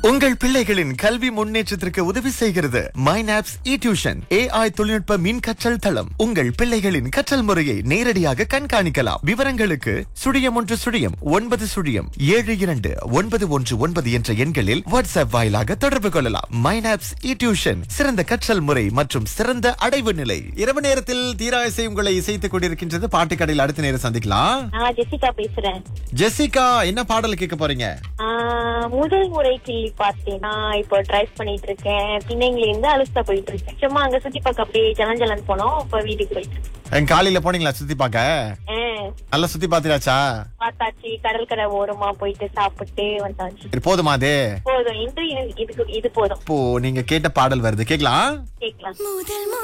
உங்கள் பிள்ளைகளின் கல்வி முன்னேற்றத்திற்கு உதவி செய்கிறது மைனாப்ஸ் இ டியூஷன் ஏஐ தொழில்நுட்ப மின் கற்றல் தளம் உங்கள் பிள்ளைகளின் கற்றல் முறையை நேரடியாக கண்காணிக்கலாம் விவரங்களுக்கு சுழியம் ஒன்று சுழியம் ஒன்பது சுழியம் ஏழு இரண்டு ஒன்பது ஒன்று ஒன்பது என்ற எண்களில் வாட்ஸ்அப் வாயிலாக தொடர்பு கொள்ளலாம் மைனாப்ஸ் இ டியூஷன் சிறந்த கற்றல் முறை மற்றும் சிறந்த அடைவு நிலை இரவு நேரத்தில் தீராயசை உங்களை இசைத்துக் கொண்டிருக்கின்றது பாட்டு கடையில் அடுத்த நேரம் சந்திக்கலாம் நான் ஜெசிகா பேசுறேன் ஜெசிகா என்ன பாடல் கேட்க போறீங்க ஆஹ் முதல் முறை கிள்ளி பார்த்தேன் நான் இப்போ டிரைவ் பண்ணிட்டு இருக்கேன் பின்னைங்கள இருந்து அலுசா போயிட்டு இருக்கேன் சும்மா அங்க சுத்தி பார்க்க அப்படியே ஜலன் ஜலன் போனோம் இப்ப வீட்டுக்கு போயிட்டு இருக்கேன். என் காலையில போனீங்களா சுத்தி பார்க்க ஆஹ் நல்லா சுத்தி பாத்தியாச்சா பார்த்தாச்சு கடற்கரை ஓரமா போயிட்டு சாப்பிட்டு வந்தாச்சு சரி போதுமா அது போதும் இந்த இது- இதுக்கு இது போதும் இப்போ நீங்க கேட்ட பாடல் வருது கேக்கலாம் கேட்கலாம் முதல்